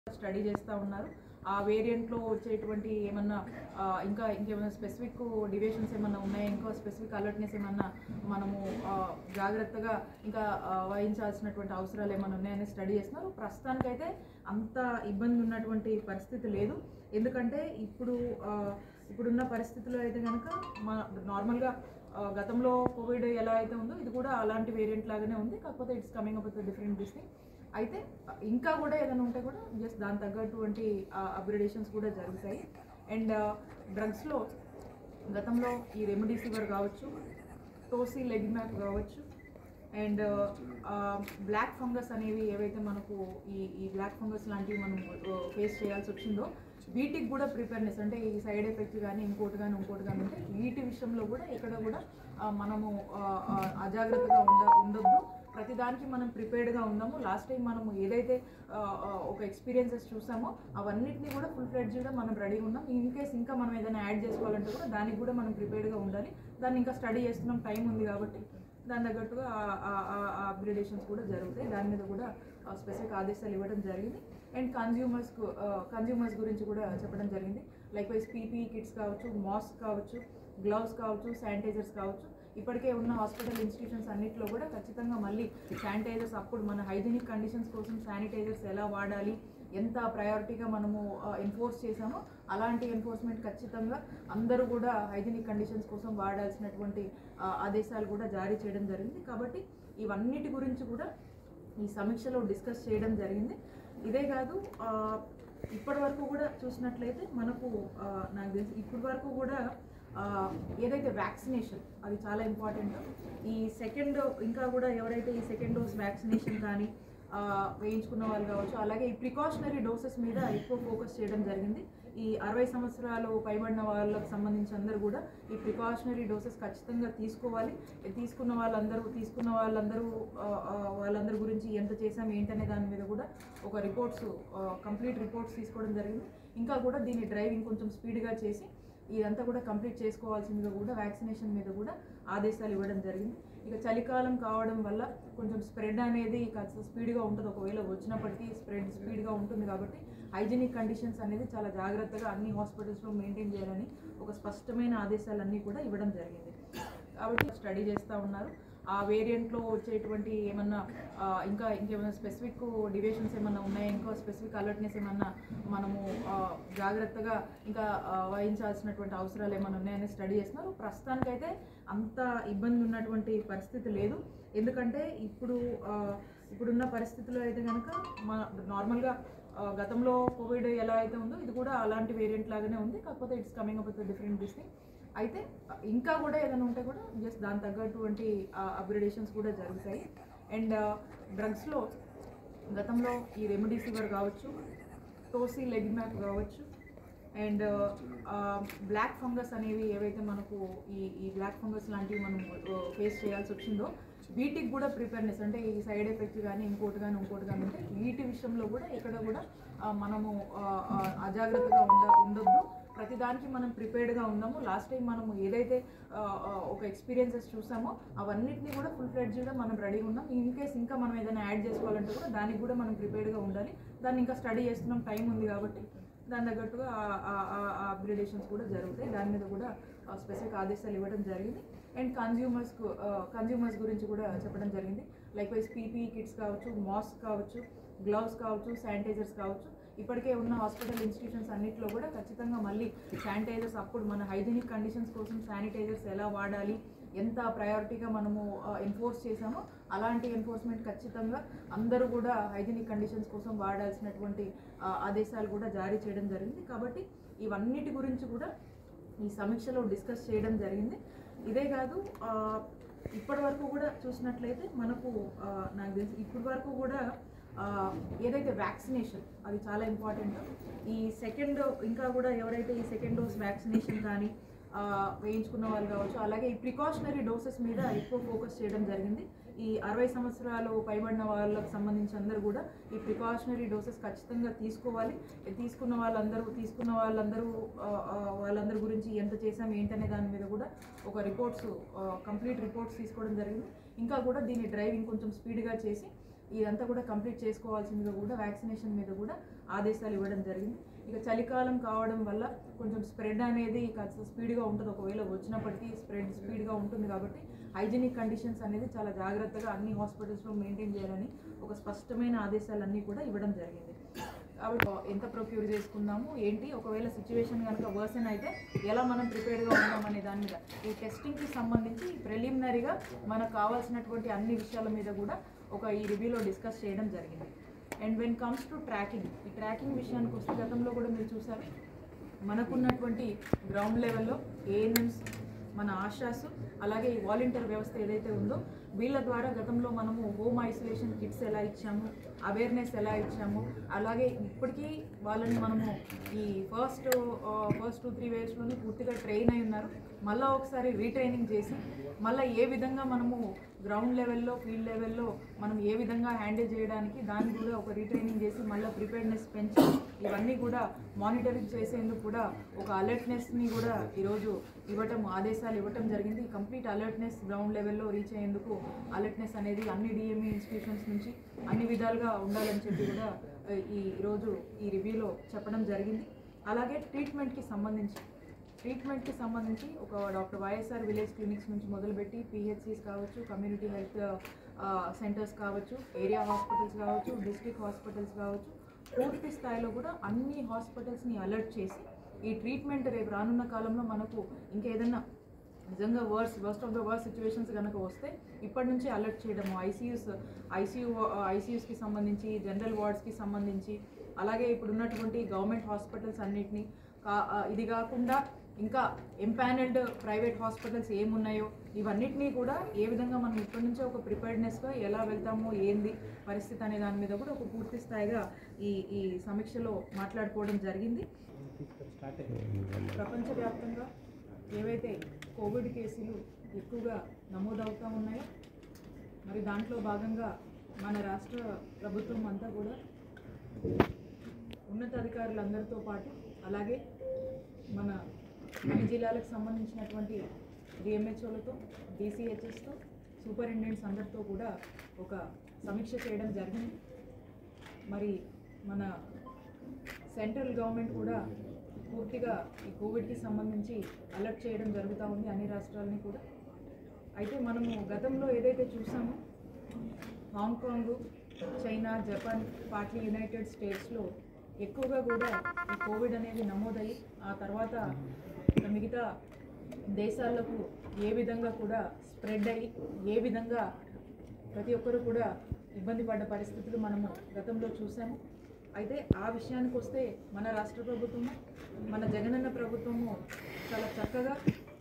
study చేస్తూ ఉన్నారు ఆ వేరియంట్లో వచ్చేటువంటి ఏమన్నా ఆ, ఇంకా ఇంకేమైనా స్పెసిఫిక్ డివియేషన్స్ ఏమన్నా ఉన్నాయా ఇంకా స్పెసిఫిక్ అలర్ట్నెస్ ఏమన్నా మనము ఆ, జాగ్రత్తగా ఇంకా ఆ, వహించాల్సినటువంటి అవసరాలు ఏమైనా ఉన్నాయని స్టడీ చేస్తున్నారు ప్రస్తుతానికైతే అంత ఇబ్బంది ఉన్నటువంటి పరిస్థితి లేదు ఎందుకంటే ఇప్పుడు ఆ, ఇప్పుడున్న పరిస్థితుల్లో అయితే కనుక మన నార్మల్గా ఆ, గతంలో కోవిడ్ ఎలా అయితే ఉందో ఇది కూడా అలాంటి వేరియంట్ లాగానే ఉంది కాకపోతే it's coming up with different this thing అయితే ఇంకా కూడా ఏదైనా ఉంటే కూడా జస్ట్ దాని తగ్గటువంటి అప్గ్రేడేషన్స్ కూడా జరుగుతాయి అండ్ డ్రగ్స్లో గతంలో ఈ రెమిడిసివర్ కావచ్చు టోసీ లెగ్మాక్ కావచ్చు అండ్ బ్లాక్ ఫంగస్ అనేవి ఏవైతే మనకు ఈ ఈ బ్లాక్ ఫంగస్ లాంటివి మనం ఫేస్ చేయాల్సి వచ్చిందో వీటికి కూడా ప్రిపేర్నెస్ అంటే ఈ సైడ్ ఎఫెక్ట్స్ కానీ ఇంకోటి కానీ ఇంకోటి కానీ ఉంటే వీటి విషయంలో కూడా ఇక్కడ కూడా ఆ, మనము ఆ, ఆ, అజాగ్రత్తగా ఉండ ఉండొద్దు ప్రతిదానికి మనం ప్రిపేర్డ్గా ఉన్నాము లాస్ట్ టైం మనము ఏదైతే ఆ, ఆ, ఒక ఎక్స్పీరియన్సెస్ చూసామో అవన్నిటిని కూడా ఫుల్ ఫ్లెడ్జ్గా మనం రెడీ ఉన్నాం ఇన్ కేస్ ఇంకా మనం ఏదైనా యాడ్ చేసుకోవాలంటే కూడా దానికి కూడా మనం ప్రిపేర్డ్గా ఉండాలి దాన్ని ఇంకా స్టడీ చేస్తున్నాం టైం ఉంది కాబట్టి దాని తగ్గట్టుగా ఆ అప్గ్రేడేషన్స్ కూడా జరుగుతాయి దాని మీద కూడా స్పెసిఫిక్ ఆదేశాలు ఇవ్వడం జరిగింది అండ్ కన్జ్యూమర్స్ కన్జ్యూమర్స్ గురించి కూడా చెప్పడం జరిగింది లైక్ వైజ్ పీపీ కిట్స్ కావచ్చు మాస్క్ కావచ్చు గ్లవ్స్ కావచ్చు శానిటైజర్స్ కావచ్చు ఇప్పటికే ఉన్న హాస్పిటల్ ఇన్స్టిట్యూషన్స్ అన్నింటిలో కూడా ఖచ్చితంగా మళ్ళీ శానిటైజర్స్ అప్పుడు మన హైజీనిక్ కండిషన్స్ కోసం శానిటైజర్స్ ఎలా వాడాలి ఎంత ప్రయారిటీగా మనము ఎన్ఫోర్స్ చేసామో అలాంటి ఎన్ఫోర్స్మెంట్ ఖచ్చితంగా అందరూ కూడా హైజీనిక్ కండిషన్స్ కోసం వాడాల్సినటువంటి ఆ, ఆదేశాలు కూడా జారీ చేయడం జరిగింది కాబట్టి ఇవన్నిటి గురించి కూడా ఈ సమీక్షలో డిస్కస్ చేయడం జరిగింది ఇదే కాదు ఆ, ఇప్పటి వరకు కూడా చూసినట్లయితే మనకు ఆ, నాకు తెలిసి ఇప్పటి వరకు కూడా ఆ, ఏదైతే వ్యాక్సినేషన్ అది చాలా ఇంపార్టెంట్ ఈ సెకండ్ ఇంకా కూడా ఎవరైతే ఈ సెకండ్ డోస్ వ్యాక్సినేషన్ కానీ ఆ, వేయించుకున్న వాళ్ళు కావచ్చు అలాగే ఈ ప్రికాషనరీ డోసెస్ మీద ఎక్కువ ఫోకస్ చేయడం జరిగింది ఈ అరవై సంవత్సరాలు పైబడిన వాళ్ళకి సంబంధించి అందరూ కూడా ఈ ప్రికాషనరీ డోసెస్ ఖచ్చితంగా తీసుకోవాలి ఇది తీసుకున్న వాళ్ళందరూ తీసుకున్న వాళ్ళందరూ ఆ, ఆ, వాళ్ళందరి గురించి ఎంత చేసాం ఏంటనే దాని మీద కూడా ఒక రిపోర్ట్స్ కంప్లీట్ రిపోర్ట్స్ తీసుకోవడం జరిగింది ఇంకా కూడా దీన్ని డ్రైవింగ్ కొంచెం స్పీడ్గా చేసి ఇదంతా కూడా కంప్లీట్ చేసుకోవాల్సిందిగా కూడా వ్యాక్సినేషన్ మీద కూడా ఆదేశాలు ఇవ్వడం జరిగింది ఇక చలికాలం కావడం వల్ల కొంచెం స్ప్రెడ్ అనేది కాస్త స్పీడ్గా ఉంటుంది ఒకవేళ వచ్చినప్పటికీ స్ప్రెడ్ స్పీడ్గా ఉంటుంది కాబట్టి హైజీనిక్ కండిషన్స్ అనేది చాలా జాగ్రత్తగా అన్ని హాస్పిటల్స్లో మెయింటైన్ చేయాలని ఒక స్పష్టమైన ఆదేశాలన్నీ కూడా ఇవ్వడం జరిగింది కాబట్టి స్టడీ చేస్తూ ఉన్నారు ఆ వేరియంట్లో వచ్చేటువంటి ఏమన్నా ఆ, ఇంకా ఇంకేమైనా స్పెసిఫిక్ డివియేషన్స్ ఏమన్నా ఉన్నాయా ఇంకా స్పెసిఫిక్ అలర్ట్నెస్ ఏమన్నా మనము ఆ, జాగ్రత్తగా ఇంకా ఆ, వహించాల్సినటువంటి అవసరాలు ఏమైనా ఉన్నాయని స్టడీ చేస్తున్నారు ప్రస్తుతానికైతే అంత ఇబ్బంది ఉన్నటువంటి పరిస్థితి లేదు ఎందుకంటే ఇప్పుడు ఆ, ఇప్పుడున్న పరిస్థితుల్లో అయితే కనుక మన నార్మల్గా ఆ, గతంలో కోవిడ్ ఎలా అయితే ఉందో ఇది కూడా అలాంటి వేరియంట్ లాగానే ఉంది కాకపోతే it's coming up with different this thing అయితే ఇంకా కూడా ఏదైనా ఉంటే కూడా జస్ట్ దాని తగ్గటువంటి అప్గ్రేడేషన్స్ కూడా జరుగుతాయి అండ్ డ్రగ్స్లో గతంలో ఈ రెమిడిసివర్ కావచ్చు టోసీ లెగ్మాక్ కావచ్చు అండ్ బ్లాక్ ఫంగస్ అనేవి ఏవైతే మనకు ఈ ఈ బ్లాక్ ఫంగస్ లాంటివి మనం ఫేస్ చేయాల్సి వచ్చిందో వీటికి కూడా ప్రిపేర్నెస్ అంటే ఈ సైడ్ ఎఫెక్ట్స్ కానీ ఇంకోటి కానీ ఇంకోటి కానీ ఉంటే వీటి విషయంలో కూడా ఇక్కడ కూడా ఆ, మనము ఆ, ఆ, అజాగ్రత్తగా ఉండ ఉండొద్దు ప్రతిదానికి మనం ప్రిపేర్డ్గా ఉన్నాము లాస్ట్ టైం మనము ఏదైతే ఆ, ఆ, ఒక ఎక్స్పీరియన్సెస్ చూసామో అవన్నిటిని కూడా ఫుల్ ఫ్లెడ్జ్గా మనం రెడీ ఉన్నాం ఇన్ కేస్ ఇంకా మనం ఏదైనా యాడ్ చేసుకోవాలంటే కూడా దానికి కూడా మనం ప్రిపేర్డ్గా ఉండాలి దాన్ని ఇంకా స్టడీ చేస్తున్నాం టైం ఉంది కాబట్టి దాని తగ్గట్టుగా ఆ అప్గ్రేడేషన్స్ కూడా జరుగుతాయి దాని మీద కూడా స్పెసిఫిక్ ఆదేశాలు ఇవ్వడం జరిగింది అండ్ కన్జ్యూమర్స్ కన్జ్యూమర్స్ గురించి కూడా చెప్పడం జరిగింది లైక్ వైజ్ పీపీ కిట్స్ కావచ్చు మాస్క్ కావచ్చు గ్లవ్స్ కావచ్చు శానిటైజర్స్ కావచ్చు ఇప్పటికే ఉన్న హాస్పిటల్ ఇన్స్టిట్యూషన్స్ అన్నింటిలో కూడా ఖచ్చితంగా మళ్ళీ శానిటైజర్స్ అప్పుడు మన హైజీనిక్ కండిషన్స్ కోసం శానిటైజర్స్ ఎలా వాడాలి ఎంత ప్రయారిటీగా మనము ఎన్ఫోర్స్ చేసామో అలాంటి ఎన్ఫోర్స్మెంట్ ఖచ్చితంగా అందరూ కూడా హైజీనిక్ కండిషన్స్ కోసం వాడాల్సినటువంటి ఆ, ఆదేశాలు కూడా జారీ చేయడం జరిగింది కాబట్టి ఇవన్నిటి గురించి కూడా ఈ సమీక్షలో డిస్కస్ చేయడం జరిగింది ఇదే కాదు ఆ, ఇప్పటి వరకు కూడా చూసినట్లయితే మనకు ఆ, నాకు తెలిసి ఇప్పటి వరకు కూడా ఆ, ఏదైతే వ్యాక్సినేషన్ అది చాలా ఇంపార్టెంట్ ఈ సెకండ్ ఇంకా కూడా ఎవరైతే ఈ సెకండ్ డోస్ వ్యాక్సినేషన్ కానీ ఆ, వేయించుకున్న వాళ్ళు కావచ్చు అలాగే ఈ ప్రికాషనరీ డోసెస్ మీద ఎక్కువ ఫోకస్ చేయడం జరిగింది ఈ అరవై సంవత్సరాలు పైబడిన వాళ్ళకి సంబంధించి అందరూ కూడా ఈ ప్రికాషనరీ డోసెస్ ఖచ్చితంగా తీసుకోవాలి ఇది తీసుకున్న వాళ్ళందరూ తీసుకున్న వాళ్ళందరూ ఆ, ఆ, వాళ్ళందరి గురించి ఎంత చేసాం ఏంటనే దాని మీద కూడా ఒక రిపోర్ట్స్ కంప్లీట్ రిపోర్ట్స్ తీసుకోవడం జరిగింది ఇంకా కూడా దీన్ని డ్రైవింగ్ కొంచెం స్పీడ్గా చేసి ఇదంతా కూడా కంప్లీట్ చేసుకోవాల్సిందిగా కూడా వ్యాక్సినేషన్ మీద కూడా ఆదేశాలు ఇవ్వడం జరిగింది ఇక చలికాలం కావడం వల్ల కొంచెం స్ప్రెడ్ అనేది కాస్త స్పీడ్గా ఉంటుంది ఒకవేళ వచ్చినప్పటికీ స్ప్రెడ్ స్పీడ్గా ఉంటుంది కాబట్టి హైజీనిక్ కండిషన్స్ అనేది చాలా జాగ్రత్తగా అన్ని హాస్పిటల్స్లో మెయింటైన్ చేయాలని ఒక స్పష్టమైన ఆదేశాలన్నీ కూడా ఇవ్వడం జరిగింది కాబట్టి ఎంత ప్రొక్యూర్ చేసుకుందాము ఏంటి ఒకవేళ సిచ్యువేషన్ కనుక వర్సన్ అయితే ఎలా మనం ప్రిపేర్డ్గా ఉన్నాం అనే దాని మీద ఈ టెస్టింగ్కి సంబంధించి ప్రిలిమినరీగా మనకు కావాల్సినటువంటి అన్ని విషయాల మీద కూడా ఒక ఈ రివ్యూలో డిస్కస్ చేయడం జరిగింది and when comes to tracking ఈ ట్రాకింగ్ విషయానికి వస్తే గతంలో కూడా మీరు చూసారు మనకున్నటువంటి గ్రౌండ్ లెవెల్లో ఏఎన్ఎంస్ మన ఆశాస్ అలాగే ఈ వాలంటీర్ వ్యవస్థ ఏదైతే ఉందో వీళ్ళ ద్వారా గతంలో మనము హోమ్ ఐసోలేషన్ కిట్స్ ఎలా ఇచ్చాము అవేర్నెస్ ఎలా ఇచ్చాము అలాగే ఇప్పటికీ వాళ్ళని మనము ఈ ఫస్ట్ ఫస్ట్ టూ త్రీ వేవ్స్లోనే పూర్తిగా ట్రైన్ అయి ఉన్నారు మళ్ళీ ఒకసారి రీట్రైనింగ్ చేసి మళ్ళీ ఏ విధంగా మనము గ్రౌండ్ లెవెల్లో ఫీల్డ్ లెవెల్లో మనం ఏ విధంగా హ్యాండిల్ చేయడానికి దాన్ని కూడా ఒక రీట్రైనింగ్ చేసి మళ్ళీ ప్రిపేర్నెస్ పెంచి ఇవన్నీ కూడా మానిటరింగ్ చేసేందుకు కూడా ఒక అలర్ట్నెస్ని కూడా ఈరోజు ఇవ్వటం ఆదేశాలు ఇవ్వటం జరిగింది కంప్లీట్ అలర్ట్నెస్ గ్రౌండ్ లెవెల్లో రీచ్ అయ్యేందుకు అలర్ట్నెస్ అనేది అన్ని డిఎంఈ ఇన్స్టిట్యూషన్స్ నుంచి అన్ని విధాలుగా ఉండాలని చెప్పి కూడా ఆ, ఈ రోజు ఈ రివ్యూలో చెప్పడం జరిగింది అలాగే ట్రీట్మెంట్కి సంబంధించి ట్రీట్మెంట్కి సంబంధించి ఒక డాక్టర్ వైఎస్ఆర్ విలేజ్ క్లినిక్స్ నుంచి మొదలుపెట్టి పిహెచ్సిస్ కావచ్చు కమ్యూనిటీ హెల్త్ సెంటర్స్ కావచ్చు ఏరియా హాస్పిటల్స్ కావచ్చు డిస్ట్రిక్ట్ హాస్పిటల్స్ కావచ్చు పూర్తి స్థాయిలో కూడా అన్ని హాస్పిటల్స్ని అలర్ట్ చేసి ఈ ట్రీట్మెంట్ రేపు రానున్న కాలంలో మనకు ఇంకేదన్నా నిజంగా worse worst of the worst situations కనుక వస్తే ఇప్పటి నుంచి అలర్ట్ చేయడము ఐసీయూస్ ఐసీయూ ఐసీయూస్కి సంబంధించి జనరల్ వార్డ్స్కి సంబంధించి అలాగే ఇప్పుడు ఉన్నటువంటి గవర్నమెంట్ హాస్పిటల్స్ అన్నిటినీ కా ఆ, ఇది కాకుండా ఇంకా ఎంపానల్డ్ ప్రైవేట్ హాస్పిటల్స్ ఏమున్నాయో ఇవన్నిటినీ కూడా ఏ విధంగా మనం ఇప్పటి నుంచే ఒక ప్రిపేర్డ్నెస్గా ఎలా వెళ్తామో ఏంది పరిస్థితి అనే దాని మీద కూడా ఒక పూర్తి స్థాయిగా ఈ ఈ సమీక్షలో మాట్లాడుకోవడం జరిగింది ప్రపంచవ్యాప్తంగా ఏవైతే కోవిడ్ కేసులు ఎక్కువగా నమోదవుతూ ఉన్నాయో మరి దాంట్లో భాగంగా మన రాష్ట్ర ప్రభుత్వం అంతా కూడా ఉన్నతాధికారులందరితో పాటు అలాగే మన అన్ని జిల్లాలకు సంబంధించినటువంటి డిఎంహెచ్ఓలతో డిసిహెచ్ఎస్తో సూపరింటెండెంట్స్ అందరితో కూడా ఒక సమీక్ష చేయడం జరిగింది మరి మన సెంట్రల్ గవర్నమెంట్ కూడా పూర్తిగా ఈ కోవిడ్కి సంబంధించి అలర్ట్ చేయడం జరుగుతూ ఉంది అన్ని రాష్ట్రాలని కూడా అయితే మనము గతంలో ఏదైతే చూసామో Hong Kong China Japan partly United స్టేట్స్లో ఎక్కువగా కూడా ఈ కోవిడ్ అనేది నమోదయ్యి ఆ తర్వాత మిగతా దేశాలకు ఏ విధంగా కూడా స్ప్రెడ్ అయ్యి ఏ విధంగా ప్రతి ఒక్కరు కూడా ఇబ్బంది పడ్డ పరిస్థితులు మనము గతంలో చూసాము అయితే ఆ విషయానికి వస్తే మన రాష్ట్ర ప్రభుత్వము మన జగనన్న ప్రభుత్వము చాలా చక్కగా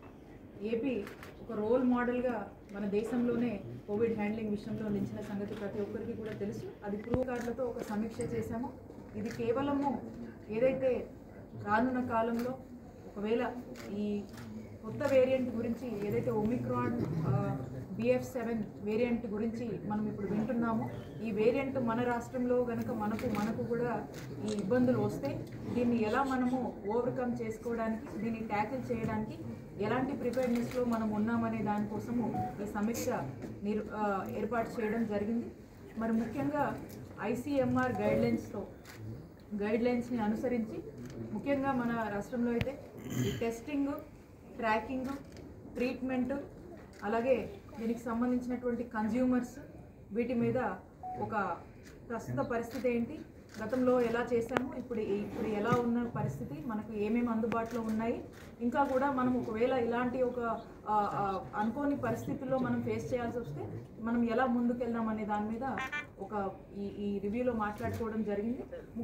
ఏపీ ఒక రోల్ మోడల్గా మన దేశంలోనే కోవిడ్ హ్యాండ్లింగ్ విషయంలో నిలిచిన సంగతి ప్రతి ఒక్కరికి కూడా తెలుసు అది ప్రూవ్ కార్డులతో ఒక సమీక్ష చేశాము ఇది కేవలము ఏదైతే రానున్న కాలంలో ఒకవేళ ఈ కొత్త వేరియంట్ గురించి ఏదైతే ఒమిక్రాన్ బిఎఫ్ సెవెన్ వేరియంట్ గురించి మనం ఇప్పుడు వింటున్నామో ఈ వేరియంట్ మన రాష్ట్రంలో గనక మనకు మనకు కూడా ఈ ఇబ్బందులు వస్తే దీన్ని ఎలా మనము ఓవర్కమ్ చేసుకోవడానికి దీన్ని ట్యాకిల్ చేయడానికి ఎలాంటి ప్రిపేర్నెస్లో మనం ఉన్నామనే దానికోసము ఈ సమీక్ష నిర్ ఆ, ఏర్పాటు చేయడం జరిగింది మరి ముఖ్యంగా ఐసీఎంఆర్ గైడ్లైన్స్తో గైడ్లైన్స్ని అనుసరించి ముఖ్యంగా మన రాష్ట్రంలో అయితే ఈ టెస్టింగ్ ట్రాకింగ్ ట్రీట్మెంట్ అలాగే దీనికి సంబంధించినటువంటి కన్జ్యూమర్స్ వీటి మీద ఒక ప్రస్తుత పరిస్థితి ఏంటి గతంలో ఎలా చేశాము ఇప్పుడు ఇప్పుడు ఎలా ఉన్న పరిస్థితి మనకు ఏమేమి అందుబాటులో ఉన్నాయి ఇంకా కూడా మనం ఒకవేళ ఇలాంటి ఒక ఆ, ఆ, అనుకోని పరిస్థితుల్లో మనం ఫేస్ చేయాల్సి వస్తే మనం ఎలా ముందుకెళ్దాం అనే దాని మీద ఒక ఈ ఈ రివ్యూలో మాట్లాడుకోవడం జరిగింది